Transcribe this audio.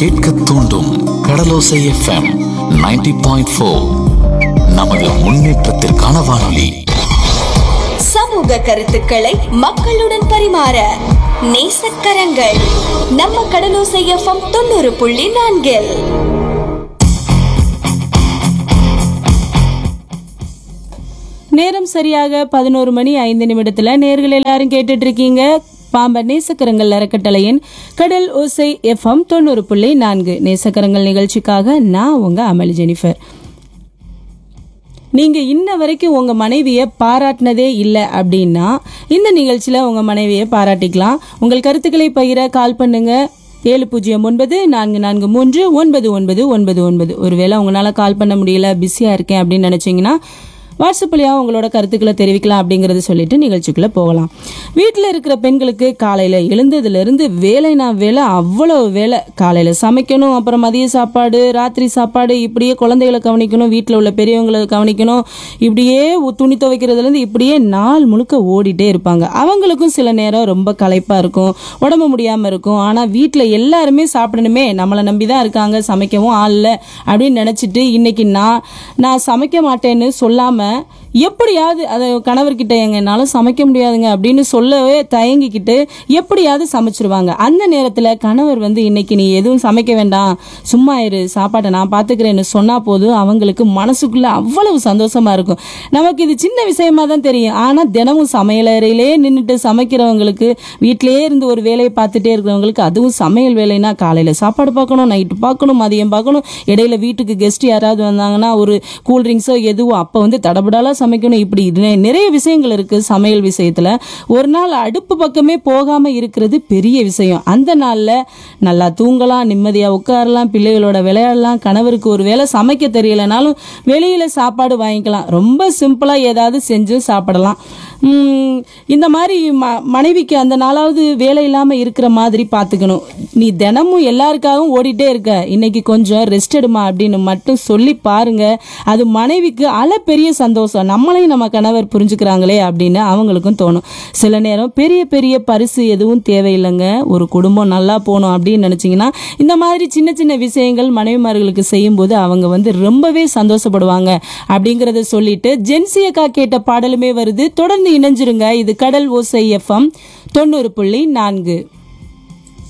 கேட்க தூண்டும் கடலோசை FM 90.4 point four நமது முன்னேற்றத்திற்கான வானொலி சமூக கருத்துக்களை மக்களுடன் பரிமாற நேசக்கரங்கள் நம்ம கடலோசை எஃப்எம் தொண்ணூறு புள்ளி நான்கில் நேரம் சரியாக பதினோரு மணி ஐந்து நிமிடத்துல நேர்கள் எல்லாரும் கேட்டுட்டு இருக்கீங்க பாம்பன் நேசக்கரங்கள் அறக்கட்டளையின் கடல் ஓசை எஃப்எம் தொண்ணூறு புள்ளி நான்கு நேசக்கரங்கள் நிகழ்ச்சிக்காக நான் உங்க அமளி ஜெனிஃபர் நீங்க இன்ன வரைக்கும் உங்க மனைவியை பாராட்டினதே இல்லை அப்படின்னா இந்த நிகழ்ச்சியில உங்க மனைவியை பாராட்டிக்கலாம் உங்கள் கருத்துக்களை பகிர கால் பண்ணுங்க ஏழு பூஜ்ஜியம் ஒன்பது நான்கு நான்கு மூன்று ஒன்பது ஒன்பது ஒன்பது ஒன்பது ஒருவேளை உங்களால கால் பண்ண முடியல பிஸியா இருக்கேன் அப்படின்னு நினைச்சீங்கன்னா வாட்ஸ்அப் வழியாக உங்களோட கருத்துக்களை தெரிவிக்கலாம் அப்படிங்கறத சொல்லிட்டு நிகழ்ச்சிக்குள்ள போகலாம் வீட்டில் இருக்கிற பெண்களுக்கு காலையில் எழுந்ததுலேருந்து வேலைனா வேலை அவ்வளோ வேலை காலையில் சமைக்கணும் அப்புறம் மதிய சாப்பாடு ராத்திரி சாப்பாடு இப்படியே குழந்தைகளை கவனிக்கணும் வீட்டில் உள்ள பெரியவங்களை கவனிக்கணும் இப்படியே உ- துணி துவைக்கிறதுலேருந்து இப்படியே நாள் முழுக்க ஓடிட்டே இருப்பாங்க அவங்களுக்கும் சில நேரம் ரொம்ப களைப்பாக இருக்கும் உடம்பு முடியாமல் இருக்கும் ஆனால் வீட்டில் எல்லாருமே சாப்பிடணுமே நம்மளை நம்பி தான் இருக்காங்க சமைக்கவும் ஆள் இல்லை அப்படின்னு நினச்சிட்டு இன்னைக்கு நான் நான் சமைக்க மாட்டேன்னு சொல்லாமல் எப்படியாவது அதை கணவர்கிட்ட எங்க என்னால் சமைக்க முடியாதுங்க அப்படின்னு சொல்லவே தயங்கிக்கிட்டு எப்படியாவது சமைச்சிருவாங்க அந்த நேரத்தில் கணவர் வந்து இன்னைக்கு நீ எதுவும் சமைக்க வேண்டாம் சும்மா இரு சாப்பாட்டை நான் பார்த்துக்கிறேன்னு சொன்னா போதும் அவங்களுக்கு மனசுக்குள்ள அவ்வளவு சந்தோஷமா இருக்கும் நமக்கு இது சின்ன விஷயமா தான் தெரியும் ஆனால் தினமும் சமையலறையிலே நின்றுட்டு சமைக்கிறவங்களுக்கு வீட்டிலேயே இருந்து ஒரு வேலையை பார்த்துட்டே இருக்கிறவங்களுக்கு அதுவும் சமையல் வேலைனா காலையில் சாப்பாடு பார்க்கணும் நைட்டு பார்க்கணும் மதியம் பார்க்கணும் இடையில வீட்டுக்கு கெஸ்ட் யாராவது வந்தாங்கன்னா ஒரு கூல் ட்ரிங்க்ஸோ எதுவோ அப்போ வந்து தடபடாலாம் சமைக்கணும் இப்படி நி- நிறைய விஷயங்கள் இருக்கு சமையல் விஷயத்துல ஒரு நாள் அடுப்பு பக்கமே போகாம இருக்கிறது பெரிய விஷயம் அந்த நாள்ல நல்லா தூங்கலாம் நிம்மதியா உட்காரலாம் பிள்ளைகளோட விளையாடலாம் கணவருக்கு ஒரு வேளை சமைக்க தெரியலனாலும் வெளியில சாப்பாடு வாங்கிக்கலாம் ரொம்ப சிம்பிளா ஏதாவது செஞ்சு சாப்பிடலாம் உம், இந்த மாதிரி ம மனைவிக்கு அந்த நாளாவது வேலை இல்லாம இருக்கிற மாதிரி பார்த்துக்கணும் நீ தினமும் எல்லாருக்காகவும் ஓடிட்டே இருக்க இன்னைக்கு கொஞ்சம் ரெஸ்ட் எடுமா அப்படின்னு மட்டும் சொல்லி பாருங்க அது மனைவிக்கு அள பெரிய சந்தோஷம் நம்மளையும் நம்ம கணவர் புரிஞ்சுக்கிறாங்களே அப்படின்னு அவங்களுக்கும் தோணும் சில நேரம் பெரிய பெரிய பரிசு எதுவும் தேவையில்லைங்க ஒரு குடும்பம் நல்லா போகணும் அப்படின்னு நினைச்சீங்கன்னா இந்த மாதிரி சின்ன சின்ன விஷயங்கள் மனைவிமார்களுக்கு செய்யும்போது அவங்க வந்து ரொம்பவே சந்தோஷப்படுவாங்க அப்படிங்கறத சொல்லிட்டு ஜென்சியக்கா கேட்ட பாடலுமே வருது தொடர்ந்து இணைஞ்சிருங்க இது கடல் ஓசை எஃப்எம் தொண்ணூறு புள்ளி நான்கு